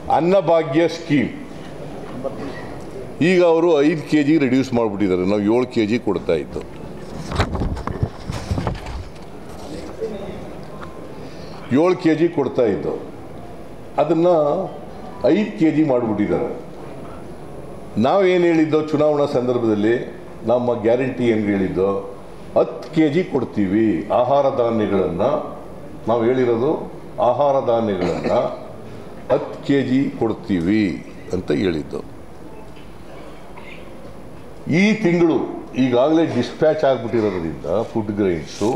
Annabhagya scheme ಈಗ ಅವರು ಐದು ಕೆ ಜಿ ರಿಡ್ಯೂಸ್ ಮಾಡಿಬಿಟ್ಟಿದ್ದಾರೆ ನಾವು ಏಳು ಕೆ ಜಿ ಕೊಡ್ತಾ ಇದ್ದು ಏಳು ಕೆ ಜಿ ಕೊಡ್ತಾ ಇದ್ದು ಅದನ್ನು ಐದು ಕೆ ಜಿ ಮಾಡಿಬಿಟ್ಟಿದ್ದಾರೆ ನಾವೇನು ಹೇಳಿದ್ದೋ ಚುನಾವಣಾ ಸಂದರ್ಭದಲ್ಲಿ ನಮ್ಮ ಗ್ಯಾರಂಟಿ ಏನು ಹೇಳಿದ್ದೋ ಹತ್ತು ಕೆ ಜಿ ಕೊಡ್ತೀವಿ ಆಹಾರ ಧಾನ್ಯಗಳನ್ನು ನಾವು ಹೇಳಿರೋದು ಆಹಾರ ಧಾನ್ಯಗಳನ್ನು ಹತ್ತು ಕೆ ಜಿ ಕೊಡ್ತೀವಿ ಅಂತ ಹೇಳಿದ್ದು ಈ ತಿಂಗಳು ಈಗಾಗಲೇ ಡಿಸ್ಪ್ಯಾಚ್ ಆಗಿಬಿಟ್ಟಿರೋದ್ರಿಂದ ಫುಡ್ ಗ್ರೈನ್ಸು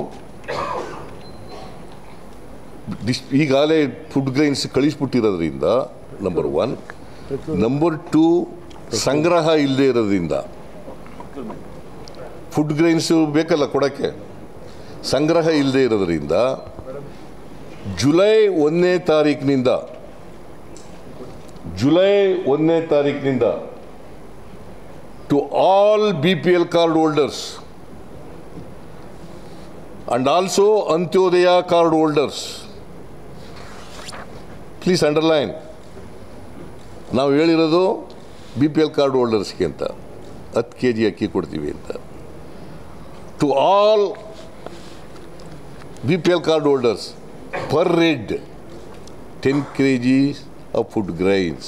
ಡಿಸ್ ಈಗಾಗಲೇ ಫುಡ್ ಗ್ರೈನ್ಸ್ ಕಳಿಸ್ಬಿಟ್ಟಿರೋದ್ರಿಂದ ನಂಬರ್ ಒನ್ ನಂಬರ್ ಟೂ ಸಂಗ್ರಹ ಇಲ್ಲದೆ ಇರೋದ್ರಿಂದ ಫುಡ್ ಗ್ರೈನ್ಸು ಬೇಕಲ್ಲ ಕೊಡೋಕ್ಕೆ ಸಂಗ್ರಹ ಇಲ್ಲದೆ ಇರೋದ್ರಿಂದ ಜುಲೈ ಒಂದನೇ ತಾರೀಕಿನಿಂದ ಜುಲೈ ಒಂದನೇ ತಾರೀಕಿನಿಂದ to all B P L card holders and also Antyodaya card holders please underline ನಾವು ಹೇಳಿರೋದು ಬಿ ಪಿ ಎಲ್ ಕಾರ್ಡ್ ಹೋಲ್ಡರ್ಸ್ಗೆ ಅಂತ ಹತ್ತು ಕೆ ಜಿ ಅಕ್ಕಿ ಕೊಡ್ತೀವಿ ಅಂತ to all B P L card holders per red ten K G of food grains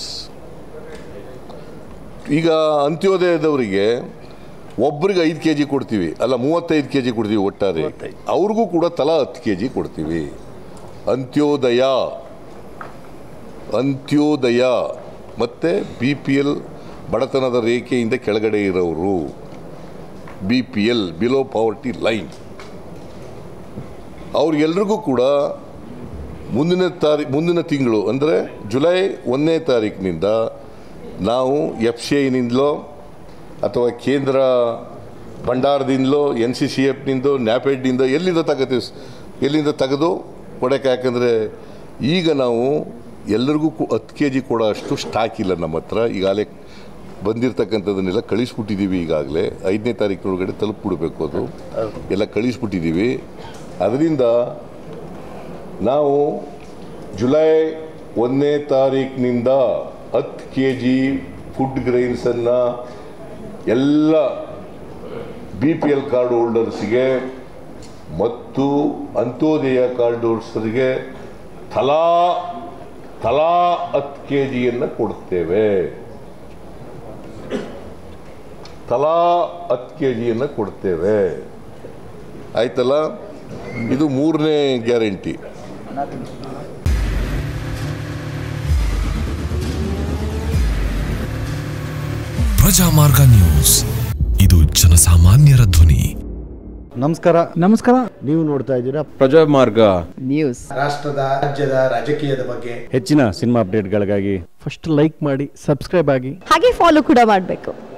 ಈಗ ಅಂತ್ಯೋದಯದವರಿಗೆ ಒಬ್ರಿಗೆ ಐದು ಕೆ ಜಿ ಕೊಡ್ತೀವಿ ಅಲ್ಲ ಮೂವತ್ತೈದು ಕೆ ಜಿ ಕೊಡ್ತೀವಿ ಒಟ್ಟಾರೆ ಅವ್ರಿಗೂ ಕೂಡ ತಲಾ ಹತ್ತು ಕೆ ಜಿ ಕೊಡ್ತೀವಿ ಅಂತ್ಯೋದಯ ಅಂತ್ಯೋದಯ ಮತ್ತು ಬಿ ಪಿ ಎಲ್ ಬಡತನದ ರೇಖೆಯಿಂದ ಕೆಳಗಡೆ ಇರೋರು B P L below poverty line ಅವ್ರಿಗೆಲ್ರಿಗೂ ಕೂಡ ಮುಂದಿನ ತಾರೀ ಮುಂದಿನ ತಿಂಗಳು ಅಂದರೆ ಜುಲೈ ಒಂದನೇ ತಾರೀಕಿನಿಂದ ನಾವು ಎಫ್ ಸಿ ಐನಿಂದಲೋ ಅಥವಾ ಕೇಂದ್ರ ಭಂಡಾರದಿಂದಲೋ ಎನ್ ಸಿ ಸಿ ಎಫ್ನಿಂದ ನ್ಯಾಪೆಡ್ನಿಂದ ಎಲ್ಲಿಂದ ತಗೋತೀವಿ ಎಲ್ಲಿಂದ ತೆಗೆದು ಕೊಡೋಕ್ಕೆ ಯಾಕಂದರೆ ಈಗ ನಾವು ಎಲ್ಲರಿಗೂ ಕು- ಹತ್ತು ಕೆ ಜಿ ಕೊಡೋ ಅಷ್ಟು ಸ್ಟಾಕ್ ಇಲ್ಲ ನಮ್ಮ ಹತ್ರ ಈಗಾಗಲೇ ಬಂದಿರತಕ್ಕಂಥದ್ದನ್ನೆಲ್ಲ ಕಳಿಸ್ಬಿಟ್ಟಿದ್ದೀವಿ ಈಗಾಗಲೇ ಐದನೇ ತಾರೀಕಿನೊಳಗಡೆ ತಲುಪಿಬಿಡ್ಬೇಕು ಅದು ಎಲ್ಲ ಕಳಿಸ್ಬಿಟ್ಟಿದ್ದೀವಿ ಅದರಿಂದ ನಾವು ಜುಲೈ ಒಂದನೇ ತಾರೀಕಿನಿಂದ ಹತ್ತು ಕೆ ಜಿ ಫುಡ್ ಗ್ರೈನ್ಸನ್ನು ಎಲ್ಲ ಬಿ ಪಿ ಎಲ್ ಕಾರ್ಡ್ ಹೋಲ್ಡರ್ಸ್ಗೆ ಮತ್ತು ಅಂತ್ಯೋದಯ ಕಾರ್ಡ್ ಹೋಲ್ಡರ್ಸ್ಗೆ ತಲಾ ತಲಾ ಹತ್ತು ಕೆ ಜಿಯನ್ನು ಕೊಡ್ತೇವೆ ತಲಾ ಹತ್ತು ಕೆ ಜಿಯನ್ನು ಕೊಡ್ತೇವೆ ಆಯ್ತಲ್ಲ ಇದು ಮೂರನೇ ಗ್ಯಾರಂಟಿ ಪ್ರಜಾಮಾರ್ಗ ನ್ಯೂಸ್ ಇದು ಜನಸಾಮಾನ್ಯರ ಧ್ವನಿ ನಮಸ್ಕಾರ ನಮಸ್ಕಾರ ನೀವು ನೋಡ್ತಾ ಇದ್ದೀರಾ ಪ್ರಜಾಮಾರ್ಗ ನ್ಯೂಸ್ ರಾಷ್ಟ್ರದ ರಾಜ್ಯದ ರಾಜಕೀಯದ ಬಗ್ಗೆ ಹೆಚ್ಚಿನ ಸಿನಿಮಾ ಅಪ್ಡೇಟ್ಗಳಿಗಾಗಿ ಫಸ್ಟ್ ಲೈಕ್ ಮಾಡಿ ಸಬ್ಸ್ಕ್ರೈಬ್ ಆಗಿ ಹಾಗೆ ಫಾಲೋ ಕೂಡ ಮಾಡಬೇಕು